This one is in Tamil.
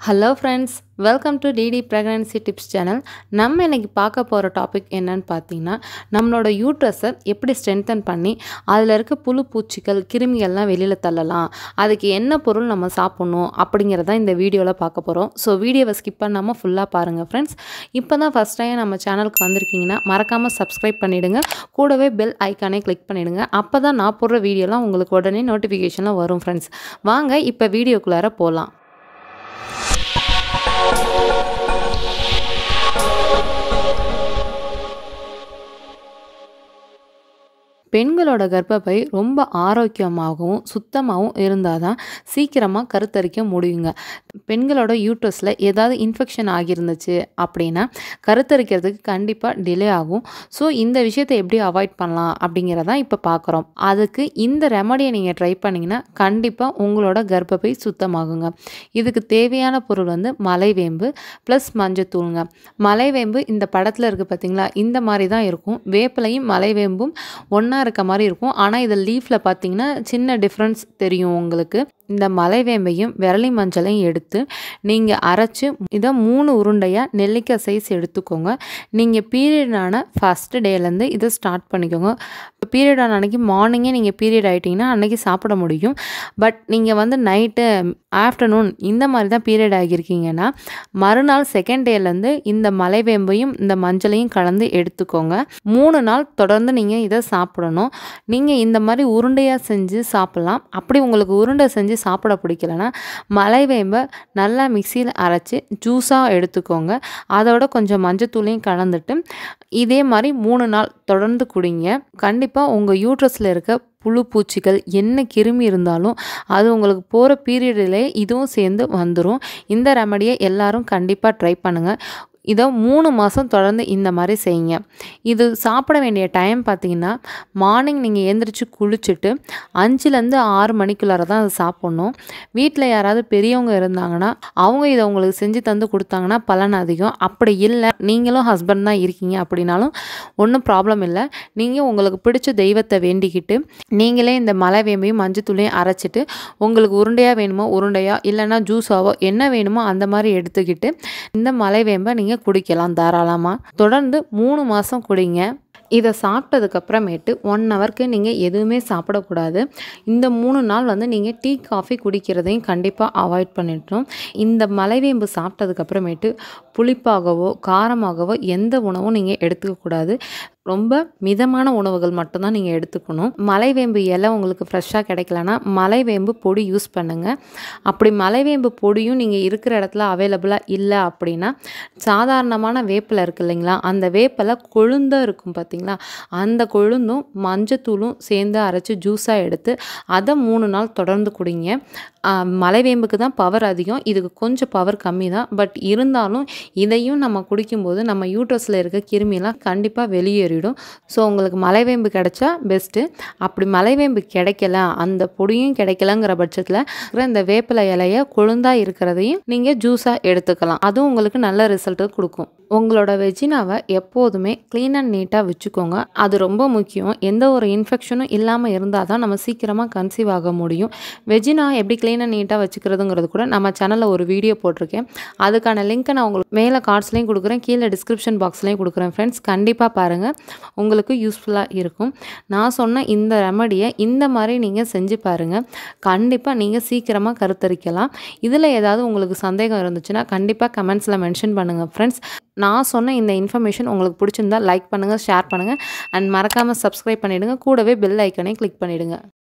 hello friends welcome to D D pregnancy tips channel நம்ம இன்னைக்கு பார்க்க போகிற டாபிக் என்னன்னு பார்த்தீங்கன்னா நம்மளோட யூட்ரஸை எப்படி ஸ்ட்ரென்தன் பண்ணி அதில் இருக்க புழு பூச்சிகள் கிருமிகள்லாம் வெளியில் தள்ளலாம் அதுக்கு என்ன பொருள் நம்ம சாப்பிட்ணும் அப்படிங்கிறத இந்த வீடியோவில் பார்க்க போகிறோம் ஸோ வீடியோவை ஸ்கிப் பண்ணாமல் ஃபுல்லாக பாருங்கள் ஃப்ரெண்ட்ஸ் இப்போ தான் ஃபஸ்ட் டைம் நம்ம சேனலுக்கு வந்திருக்கீங்கன்னா மறக்காமல் சப்ஸ்கிரைப் பண்ணிவிடுங்க கூடவே பெல் ஐக்கானே கிளிக் பண்ணிவிடுங்க அப்போ தான் நான் போடுற வீடியோலாம் உங்களுக்கு உடனே நோட்டிஃபிகேஷனில் வரும் ஃப்ரெண்ட்ஸ் வாங்க இப்போ வீடியோக்குள்ளார போகலாம் பெண்களோட கர்ப்பப்பை ரொம்ப ஆரோக்கியமாகவும் சுத்தமாகவும் இருந்தால் தான் சீக்கிரமாக கருத்தரிக்க முடியுங்க பெண்களோட யூட்ரஸில் ஏதாவது இன்ஃபெக்ஷன் ஆகியிருந்துச்சு அப்படின்னா கருத்தரிக்கிறதுக்கு கண்டிப்பாக டிலே ஆகும் ஸோ இந்த விஷயத்தை எப்படி அவாய்ட் பண்ணலாம் அப்படிங்கிறதான் இப்போ பார்க்குறோம் அதுக்கு இந்த ரெமடியை நீங்கள் ட்ரை பண்ணிங்கன்னா கண்டிப்பாக உங்களோட கர்ப்பப்பை சுத்தமாகுங்க இதுக்கு தேவையான பொருள் வந்து மலைவேம்பு ப்ளஸ் மஞ்சத்தூளுங்க மலைவேம்பு இந்த படத்தில் இருக்குது பார்த்தீங்களா இந்த மாதிரி தான் இருக்கும் வேப்பிலையும் மலைவேம்பும் ஒன்றா இருக்க மாதிரி இருக்கும் ஆனால் இதில் லீஃபில் பார்த்தீங்கன்னா சின்ன டிஃப்ரென்ஸ் தெரியும் உங்களுக்கு இந்த மலைவேம்பையும் விரலி மஞ்சளையும் எடுத்து நீங்கள் அரைச்சி இதை மூணு உருண்டையாக நெல்லிக்காய் சைஸ் எடுத்துக்கோங்க நீங்கள் பீரியடான ஃபஸ்ட்டு டேலேருந்து இதை ஸ்டார்ட் பண்ணிக்கோங்க பீரியட் ஆன அன்றைக்கி மார்னிங்கே நீங்கள் பீரியட் ஆகிட்டிங்கன்னா அன்றைக்கி சாப்பிட முடியும் பட் நீங்கள் வந்து நைட்டு ஆஃப்டர்நூன் இந்த மாதிரி தான் பீரியட் ஆகியிருக்கீங்கன்னா மறுநாள் செகண்ட் டேலேருந்து இந்த மலைவேம்பையும் இந்த மஞ்சளையும் கலந்து எடுத்துக்கோங்க மூணு நாள் தொடர்ந்து நீங்கள் இதை சாப்பிடணும் நீங்கள் இந்த மாதிரி உருண்டையாக செஞ்சு சாப்பிட்லாம் அப்படி உங்களுக்கு உருண்டை செஞ்சு சாப்பிட பிடிக்கலனா மலைவேம்பை நல்லா மிக்சியில் அரைச்சி ஜூஸாக எடுத்துக்கோங்க அதோட கொஞ்சம் மஞ்சத்தூளையும் கலந்துட்டு இதே மாதிரி மூணு நாள் தொடர்ந்து குடிங்க கண்டிப்பாக உங்கள் யூட்ரஸில் இருக்க புழு பூச்சிகள் என்ன கிருமி இருந்தாலும் அது உங்களுக்கு போகிற பீரியடிலே இதுவும் சேர்ந்து வந்துடும் இந்த ரெமடியை எல்லாரும் கண்டிப்பாக ட்ரை பண்ணுங்கள் இதை மூணு மாதம் தொடர்ந்து இந்த மாதிரி செய்யுங்க இது சாப்பிட வேண்டிய டைம் பார்த்தீங்கன்னா மார்னிங் நீங்கள் எழுந்திரிச்சு குளிச்சுட்டு அஞ்சுலேருந்து ஆறு மணிக்குள்ளார தான் அதை சாப்பிட்ணும் வீட்டில் யாராவது பெரியவங்க இருந்தாங்கன்னா அவங்க இதை உங்களுக்கு செஞ்சு தந்து கொடுத்தாங்கன்னா பலன் அதிகம் அப்படி இல்லை நீங்களும் ஹஸ்பண்ட் தான் இருக்கீங்க அப்படின்னாலும் ஒன்றும் ப்ராப்ளம் இல்லை நீங்கள் உங்களுக்கு பிடிச்ச தெய்வத்தை வேண்டிக்கிட்டு நீங்களே இந்த மலை வேம்பையும் மஞ்சத்தூளையும் அரைச்சிட்டு உங்களுக்கு உருண்டையாக வேணுமோ உருண்டையாக இல்லைன்னா ஜூஸாவோ என்ன வேணுமோ அந்த மாதிரி எடுத்துக்கிட்டு இந்த மலை வேம்பை நீங்கள் குடிக்கலாம் தாராளமாக தொடர்ந்து மூணு மாதம் குடிங்க இதை சாப்பிட்டதுக்கப்புறமேட்டு ஒன் ஹவருக்கு நீங்கள் எதுவுமே சாப்பிடக்கூடாது இந்த மூணு நாள் வந்து நீங்கள் டீ காஃபி குடிக்கிறதையும் கண்டிப்பாக அவாய்ட் பண்ணிட்டோம் இந்த மலைவேம்பு சாப்பிட்டதுக்கப்புறமேட்டு புளிப்பாகவோ காரமாகவோ எந்த உணவும் நீங்கள் எடுத்துக்கக்கூடாது ரொம்ப மிதமான உணவுகள் மட்டும்தான் நீங்கள் எடுத்துக்கணும் மலைவேம்பு இலை உங்களுக்கு ஃப்ரெஷ்ஷாக கிடைக்கலனா மலைவேம்பு பொடி யூஸ் பண்ணுங்கள் அப்படி மலைவேம்பு பொடியும் நீங்கள் இருக்கிற இடத்துல அவைலபிளாக இல்லை அப்படின்னா சாதாரணமான வேப்பிலை இருக்குது இல்லைங்களா அந்த வேப்பிலை கொழுந்தாக இருக்கும் பார்த்தீங்களா அந்த கொழுந்தும் மஞ்சத்தூளும் சேர்ந்து அரைச்சி ஜூஸாக எடுத்து அதை மூணு நாள் தொடர்ந்து குடிங்க மலைவேம்புக்கு தான் பவர் அதிகம் இதுக்கு கொஞ்சம் பவர் கம்மி தான் பட் இருந்தாலும் இதையும் நம்ம குடிக்கும்போது நம்ம யூட்ரஸில் இருக்க கிருமியெல்லாம் கண்டிப்பாக வெளியேறிடும் ஸோ உங்களுக்கு மலைவேம்பு கிடைச்சா பெஸ்ட்டு அப்படி மலைவேம்பு கிடைக்கல அந்த பொடியும் கிடைக்கலங்கிற பட்சத்தில் இந்த வேப்பிலை இலைய கொழுந்தாக இருக்கிறதையும் நீங்கள் ஜூஸாக எடுத்துக்கலாம் அதுவும் உங்களுக்கு நல்ல ரிசல்ட்டு கொடுக்கும் உங்களோட வெஜினாவை எப்போதுமே க்ளீன் அண்ட் நீட்டாக வச்சுக்கோங்க அது ரொம்ப முக்கியம் எந்த ஒரு இன்ஃபெக்ஷனும் இல்லாமல் இருந்தால் தான் நம்ம சீக்கிரமாக கன்சீவ் ஆக முடியும் வெஜினா எப்படி க்ளீன் அண்ட் நீட்டாக வச்சுக்கிறதுங்கிறது கூட நம்ம சேனலில் ஒரு வீடியோ போட்டிருக்கேன் அதுக்கான லிங்க்கை நான் உங்களுக்கு மேலே கார்ட்ஸ்லேயும் கொடுக்குறேன் கீழே டிஸ்கிரிப்ஷன் பாக்ஸ்லேயும் கொடுக்குறேன் ஃப்ரெண்ட்ஸ் கண்டிப்பாக பாருங்கள் உங்களுக்கு யூஸ்ஃபுல்லாக இருக்கும் நான் சொன்ன இந்த ரெமடியை இந்த மாதிரி நீங்கள் செஞ்சு பாருங்கள் கண்டிப்பாக நீங்கள் சீக்கிரமாக கருத்தரிக்கலாம் இதில் ஏதாவது உங்களுக்கு சந்தேகம் இருந்துச்சுன்னா கண்டிப்பாக கமெண்ட்ஸில் மென்ஷன் பண்ணுங்கள் ஃப்ரெண்ட்ஸ் நான் சொன்ன இந்த இன்ஃபர்மேஷன் உங்களுக்கு பிடிச்சிருந்தா லைக் பண்ணுங்கள் ஷேர் பண்ணுங்கள் அண்ட் மறக்காமல் சப்ஸ்கிரைப் பண்ணிவிடுங்க கூடவே பெல் ஐக்கனை கிளிக் பண்ணிவிடுங்க